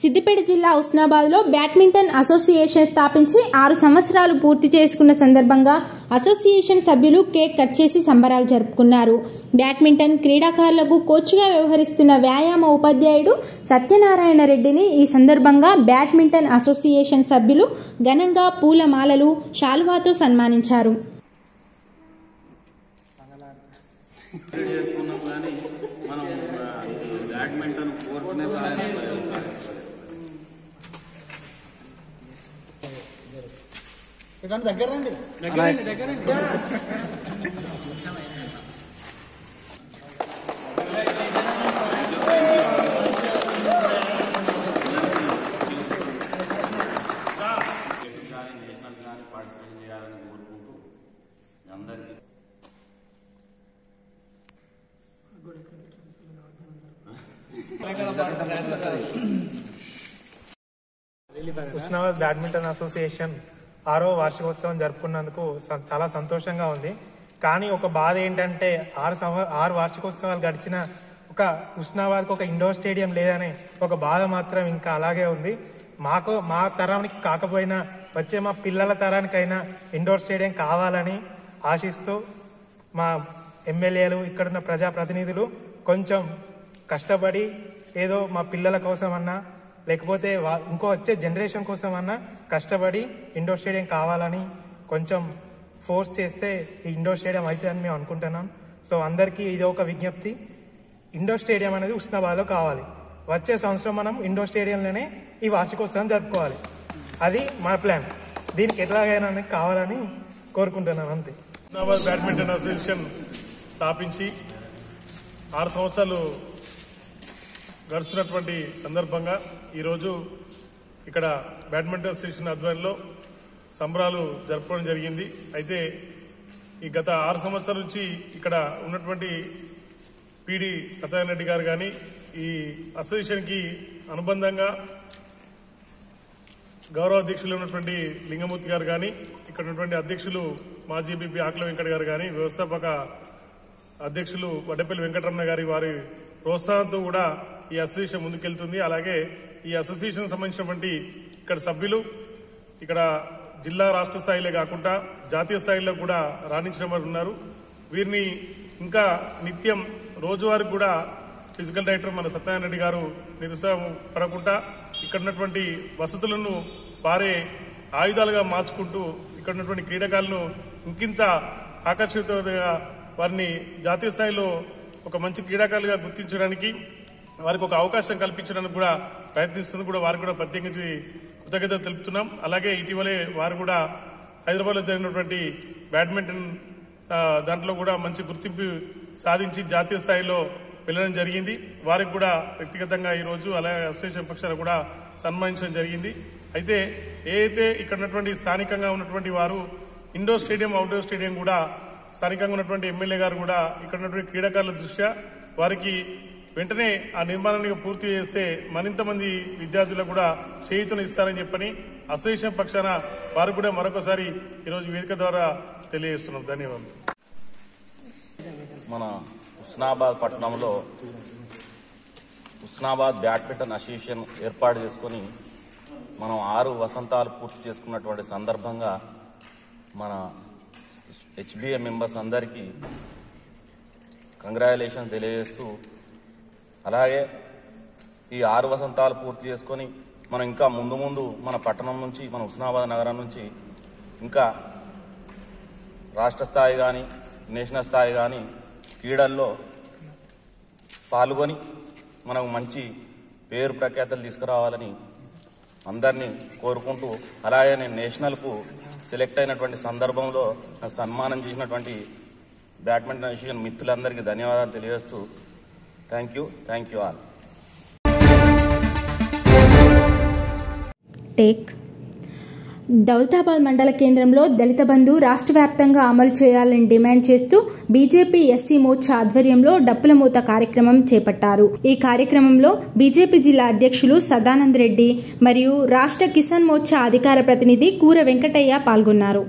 సిద్దిపేట జిల్లా ఉస్నాబాద్లో badminton association స్థాపించి ఆరు సంవత్సరాలు పూర్తి చేసుకున్న సందర్భంగా అసోసియేషన్ సభ్యులు కేక్ కట్ చేసి సంబరాలు జరుపుకున్నారు బ్యాడ్మింటన్ క్రీడాకారులకు కోచ్గా వ్యవహరిస్తున్న వ్యాయామ ఉపాధ్యాయుడు సత్యనారాయణ రెడ్డిని ఈ సందర్భంగా బ్యాడ్మింటన్ అసోసియేషన్ సభ్యులు ఘనంగా పూలమాలలు శాలువాతో సన్మానించారు చేసుకున్నాం కానీ మనం ఆ, ఈ బ్యాడ్మింటన్ కోర్టునే సహాయం ఇటువంటి దగ్గర రండి కానీ నేషనల్ కానీ పార్టిసిపేట్ చేయాలని కోరుకుంటూ మీ అందరికీ ఉస్నాబాద్ బ్యాడ్మింటన్ అసోసియేషన్ ఆరో వార్షికోత్సవం జరుపుకున్నందుకు స- చాలా సంతోషంగా ఉంది కానీ ఒక బాధ ఏంటంటే ఆరు సంవ ఆరు వార్షికోత్సవాలు గడిచిన ఒక ఉస్నాబాద్కి ఒక ఇండోర్ స్టేడియం లేదనే ఒక బాధ మాత్రం ఇంకా అలాగే ఉంది మాకు మా తరానికి కాకపోయినా వచ్చే మా పిల్లల తరానికైనా ఇండోర్ స్టేడియం కావాలని ఆశిస్తూ మా ఎమ్మెల్యేలు ఇక్కడున్న ప్రజాప్రతినిధులు కొంచెం కష్టపడి ఏదో మా పిల్లల కోసమన్నా లేకపోతే వా- ఇంకో వచ్చే జనరేషన్ కోసమన్నా కష్టపడి ఇండోర్ స్టేడియం కావాలని కొంచెం ఫోర్స్ చేస్తే ఈ ఇండోర్ స్టేడియం అవుతుందని మేము అనుకుంటున్నాం సో అందరికీ ఇది ఒక విజ్ఞప్తి ఇండోర్ స్టేడియం అనేది ఉస్నాబాద్లో కావాలి వచ్చే సంవత్సరం మనం ఇండోర్ స్టేడియంలోనే ఈ వార్షికోత్సవం జరుపుకోవాలి అది మా ప్లాన్ దీనికి ఎట్లాగైనా కావాలని కోరుకుంటున్నాను అంతే హైదరాబాద్ బ్యాడ్మింటన్ అసోసియేషన్ స్థాపించి ఆరు సంవత్సరాలు గడుస్తున్నటువంటి సందర్భంగా ఈరోజు ఇక్కడ బ్యాడ్మింటన్ అసోసియేషన్ ఆధ్వర్యంలో సంబరాలు జరుపుకోవడం జరిగింది అయితే ఈ గత ఆరు సంవత్సరాల నుంచి ఇక్కడ ఉన్నటువంటి పిడి సత్యనారాయణ రెడ్డి గారు కానీ ఈ అసోసియేషన్కి అనుబంధంగా గౌరవ అధ్యక్షులు ఉన్నటువంటి లింగమూర్తి గారు కానీ ఇక్కడ ఉన్నటువంటి అధ్యక్షులు మాజీ బీపీ ఆకుల వెంకట గారు కానీ వ్యవస్థాపక అధ్యక్షులు వడ్డపల్లి వెంకటరమణ గారి వారి ప్రోత్సాహంతో కూడా ఈ అసోసియేషన్ ముందుకెళ్తుంది అలాగే ఈ అసోసియేషన్ సంబంధించినటువంటి ఇక్కడ సభ్యులు ఇక్కడ జిల్లా రాష్ట్ర స్థాయిలో కాకుండా జాతీయ స్థాయిలో కూడా రాణించిన వారు ఉన్నారు వీరిని ఇంకా నిత్యం రోజువారీ కూడా ఫిజికల్ డైరెక్టర్ మన సత్యనారాయణ రెడ్డి గారు నిరుత్సాహం పడకుండా ఇక్కడ ఉన్నటువంటి వసతులను వారే ఆయుధాలుగా మార్చుకుంటూ ఇక్కడ ఉన్నటువంటి క్రీడాకారులను ఇంకింత ఆకర్షితంగా వారిని జాతీయ స్థాయిలో ఒక మంచి క్రీడాకారులుగా గుర్తించడానికి వారికి ఒక అవకాశం కల్పించడానికి కూడా ప్రయత్నిస్తుంది కూడా వారికి కూడా ప్రత్యేకించి కృతజ్ఞత తెలుపుతున్నాం అలాగే ఇటీవలే వారు కూడా హైదరాబాద్లో జరిగినటువంటి బ్యాడ్మింటన్ ఆ, దాంట్లో కూడా మంచి గుర్తింపు సాధించి జాతీయ స్థాయిలో వెళ్ళడం జరిగింది వారికి కూడా వ్యక్తిగతంగా ఈ రోజు అలాగే అసోసియేషన్ పక్షాన కూడా సన్మానించడం జరిగింది అయితే ఏదైతే ఇక్కడ ఉన్నటువంటి స్థానికంగా ఉన్నటువంటి వారు ఇండోర్ స్టేడియం అవుట్డోర్ స్టేడియం కూడా స్థానికంగా ఉన్నటువంటి ఎమ్మెల్యే గారు కూడా ఇక్కడ ఉన్నటువంటి క్రీడాకారుల దృష్ట్యా వారికి వెంటనే ఆ నిర్మాణాన్ని పూర్తి చేస్తే మరింత మంది విద్యార్థులకు కూడా చేయుతను ఇస్తారని చెప్పని అసోసియేషన్ పక్షాన వారు కూడా మరొకసారి ఈరోజు వేదిక ద్వారా తెలియజేస్తున్నాం ధన్యవాదాలు మన ఉస్నాబాద్ పట్టణంలో ఉస్నాబాద్ బ్యాడ్మింటన్ అసోసియేషన్ ఏర్పాటు చేసుకొని మనం ఆరు వసంతాలు పూర్తి చేసుకున్నటువంటి సందర్భంగా మన హెచ్బిఏ మెంబర్స్ అందరికీ కంగ్రాచులేషన్ తెలియజేస్తూ అలాగే ఈ ఆరు వసంతాలు పూర్తి చేసుకొని మనం ఇంకా ముందు ముందు మన పట్టణం నుంచి మన ఉస్నాబాద్ నగరం నుంచి ఇంకా రాష్ట్ర స్థాయి కానీ నేషనల్ స్థాయి కానీ క్రీడల్లో పాల్గొని మనకు మంచి పేరు ప్రఖ్యాతలు తీసుకురావాలని అందరినీ కోరుకుంటూ అలాగే నేను నేషనల్కు సెలెక్ట్ అయినటువంటి సందర్భంలో నాకు సన్మానం చేసినటువంటి బ్యాడ్మింటన్ అసోసియేషన్ మిత్రులందరికీ ధన్యవాదాలు తెలియజేస్తూ thank you thank you all take Daulatabad మండల కేంద్రంలో దళిత బంధు రాష్ట్ర వ్యాప్తంగా అమలు చేయాలని డిమాండ్ చేస్తూ బీజేపీ ఎస్సీ మోర్చా ఆధ్వర్యంలో డప్పుల మూత కార్యక్రమం చేపట్టారు ఈ కార్యక్రమంలో బీజేపీ జిల్లా అధ్యక్షులు సదానంద్ రెడ్డి మరియు రాష్ట్ర కిసాన్ మోర్చా అధికార ప్రతినిధి కూర వెంకటయ్య పాల్గొన్నారు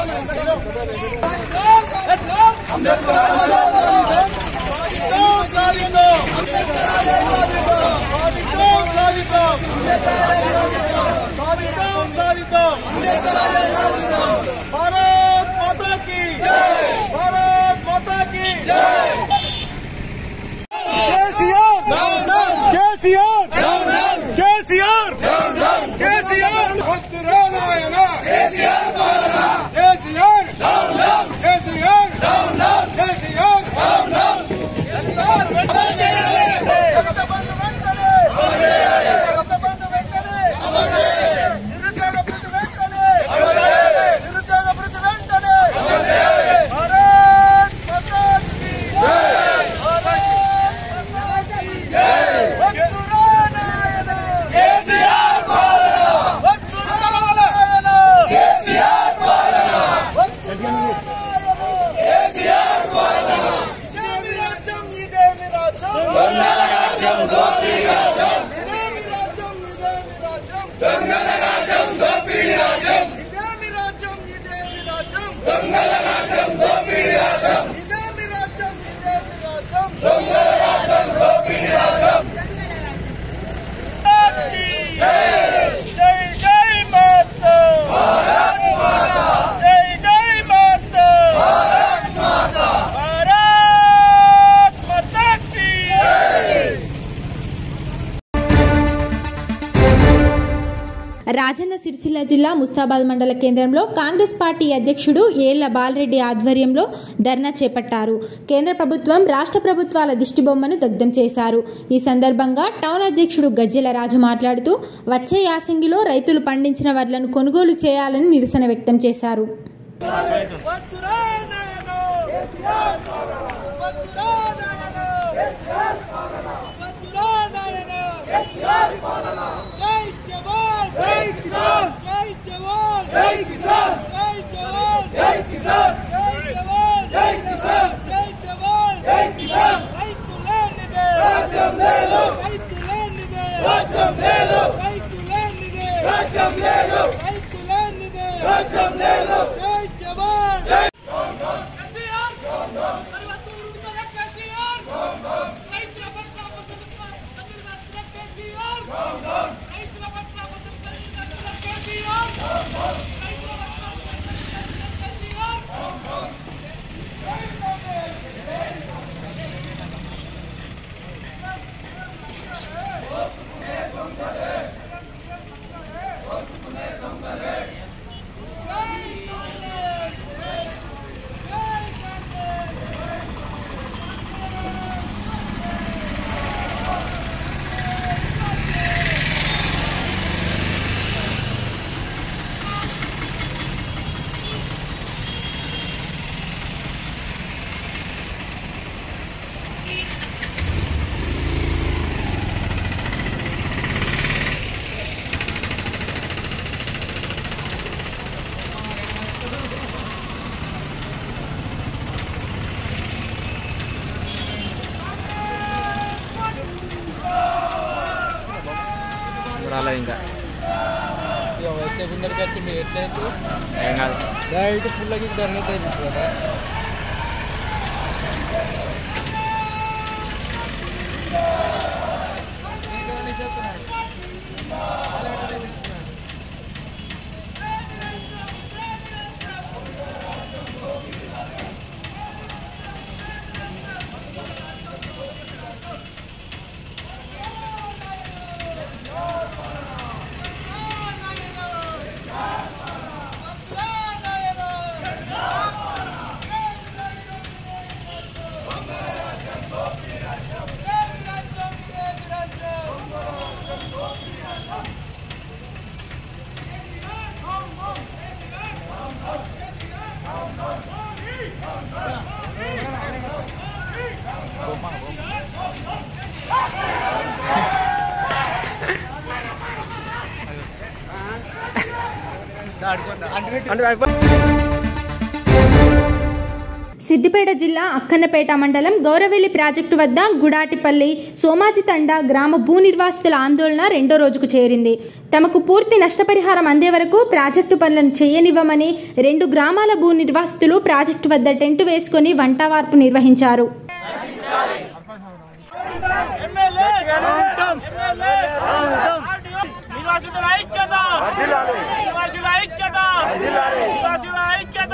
భారత్ మాతా की భారత్ మాతా की కేసీఆర్ కేసీఆర్ కేసీఆర్ కేసీఆర్ వస్తురా నాయన కేసీఆర్ కేసీఆర్ కేసీఆర్ కేసీఆర్ వెంటనే చేయాలి జగత బంధు వెంటనే జగత బంధు వెంటనే నిరుద్యోగ భృతి వెంటనే నిరుద్యోగ భృతి వెంటనే భారత్ మాతా की భారత్ మాతా की వస్తురా నాయన కేసీఆర్ పాలన వస్తురా నాయన కేసీఆర్ పాలన వస్తురా నాయన కేసీఆర్ పాలన ఇదేమి రాజ్యం ఇదేమి రాజ్యం దొంగల రాజ్యం దోపిడీ రాజ్యం ఇదేమి రాజ్యం ఇదేమి రాజ్యం దొంగల రాజ్యం దోపిడీ రాజ్యం ఇదేమి రాజ్యం ఇదేమి రాజ్యం దొంగల రాజ్యం దోపిడీ రాజ్యం ఇదేమి రాజ్యం ఇదేమి రాజ్యం దొంగల రాజ్యం దోపిడీ రాజ్యం జై జై మాతా భారత్ మాతా జై జై మాతా భారత్ మాతా భారత్ మాతా की రాజన్న సిరిసిల్ల జిల్లా ముస్తాబాద్ మండల కేంద్రంలో కాంగ్రెస్ పార్టీ అధ్యక్షుడు ఏళ్ల బాలరెడ్డి ఆధ్వర్యంలో ధర్నా చేపట్టారు కేంద్ర ప్రభుత్వం రాష్ట్ర ప్రభుత్వాల దిష్టిబొమ్మను దగ్ధం చేశారు ఈ సందర్భంగా టౌన్ అధ్యక్షుడు గజ్జెల రాజు మాట్లాడుతూ వచ్చే యాసంగిలో రైతులు పండించిన వడ్లను కొనుగోలు చేయాలని నిరసన వ్యక్తం చేశారు జై జవాన్ జై కిసాన్ జై జవాన్ జై కిసాన్ జై జవాన్ జై కిసాన్ జై జవాన్ జై కిసాన్ జై జవాన్ జై కిసాన్ రైతులేనిదే రాజ్యం లేదు రైతులేనిదే రాజ్యం లేదు రైతులేనిదే రాజ్యం లేదు రైతులేనిదే రాజ్యం లేదు జై జవాన్ జై రాలేదు ఇంకా ఇక వచ్చే ముందరికి వచ్చి మీరు ఎట్లయితే ఏం కాదు ఇటు ఫుల్గా ధరణ అయిపోతుంది కదా సిద్దిపేట జిల్లా అక్కన్నపేట మండలం గౌరవెల్లి ప్రాజెక్టు వద్ద గుడాటిపల్లి సోమాజితండ గ్రామ భూ నిర్వాసితుల ఆందోళన రెండో రోజుకు చేరింది తమకు పూర్తి నష్టపరిహారం అందే వరకు ప్రాజెక్టు పనులను చేయనివ్వమని రెండు గ్రామాల భూ నిర్వాసితులు ప్రాజెక్టు వద్ద టెంటు వేసుకుని వంటవార్పు నిర్వహించారు నిర్వాసితుల ఐక్యత నిర్వాసితుల ఐక్యత నిర్వాసితుల ఐక్యత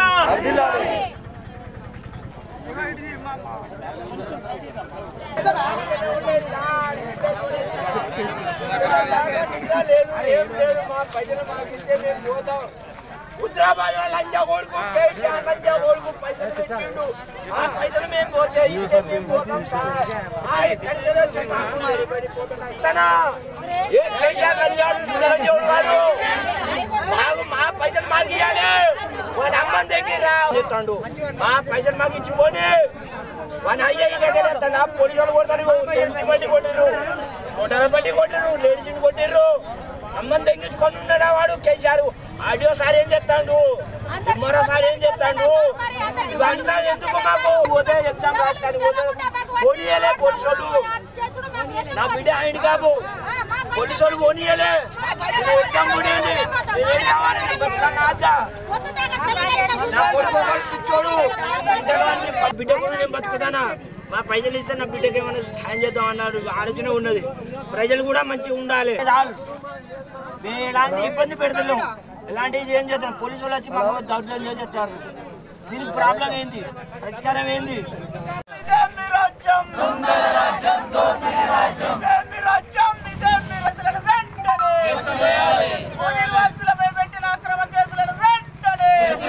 హుద్రాబాద్ లంజా కొడుకు కేసీఆర్ లంజా కొడుకు పైసలు పెట్టిండు ఆ పైసలు మేము పోతే ఇస్తే మేము పోతాం సార్ ఆ ఎక్కడికి వచ్చి మాకు నిలబడిపోతున్నాం. ఇతనా? ఏ కేసీఆర్ లంజా లంజోడు వాడు మాకు మా పైసలు మాకు ఇవ్వాలి వాడి అమ్మని దగ్గర చెప్తాడు మా పైసలు మాకు ఇచ్చిపోని వాని అయ్యే ఈ దగ్గర ఎత్తాడు. ఆ పోలీసు వాళ్ళు కొడతారు టెంట్ బట్టి కొట్టిర్రు కొట్టర బట్టి కొట్టిర్రు లేడీస్ని కొట్టిర్రు అమ్మని తెగించుకొని ఉన్నాడా వాడు కేసీఆర్ ఆడియో సార్ ఏం చెప్తాడు మరోసారి ఏం చెప్తాడు ఇవంతా ఎందుకు మాకు పోతే ఎగ్జామ్ రాస్తాడు పోతే పోనీయలే పోలీసు వాళ్ళు నా బిడ్డ ఆయన కాదు పోలీసు వాళ్ళు పోనీయలే నేను ఎగ్జామ్ పోనీయండి నేను ఏం కావాలి నేను బతుకన్నా అద్దా నా కొడుకు ఒకడు పిచ్చోడు పిచ్చోడు. బిడ్డ కూడా నేను బతుకుతానా మా పైసలు ఇస్తే నా బిడ్డకి ఏమైనా సాయం చేద్దాం అన్నారు ఆలోచన ఉన్నది ప్రజలు కూడా మంచిగా ఉండాలి చాలు మేము ఎలాంటి ఇబ్బంది పెడతలేము ఎలాంటిది ఏం చేస్తాం పోలీసు వాళ్ళు వచ్చి మాకు దౌర్జన్యం చేస్తారు దీనికి ప్రాబ్లం ఏంది పరిష్కారం ఏంది ఇదేమి రాజ్యం ఇదేమి రాజ్యం ఇదేమి అసలు వెంటనే భూ నిర్వాసితులపై పెట్టిన అక్రమ కేసులను వెంటనే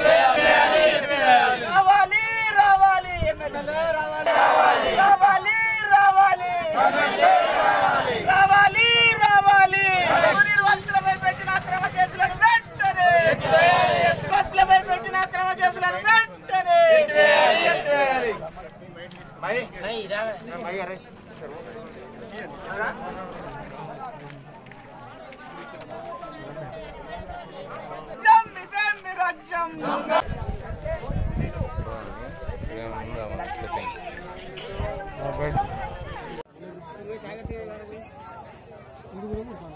రావాలి రావాలి ఎమ్మెల్యేలే రావాలి రావాలి రావాలి రావాలి రావాలి భూ నిర్వాసితులపై పెట్టిన అక్రమ కేసులను వెంటనే నిర్వాసితులపై పెట్టిన అక్రమ కేసులను వెంటనే రాజ్యం ఇదేమి రాజ్యం ఏముందా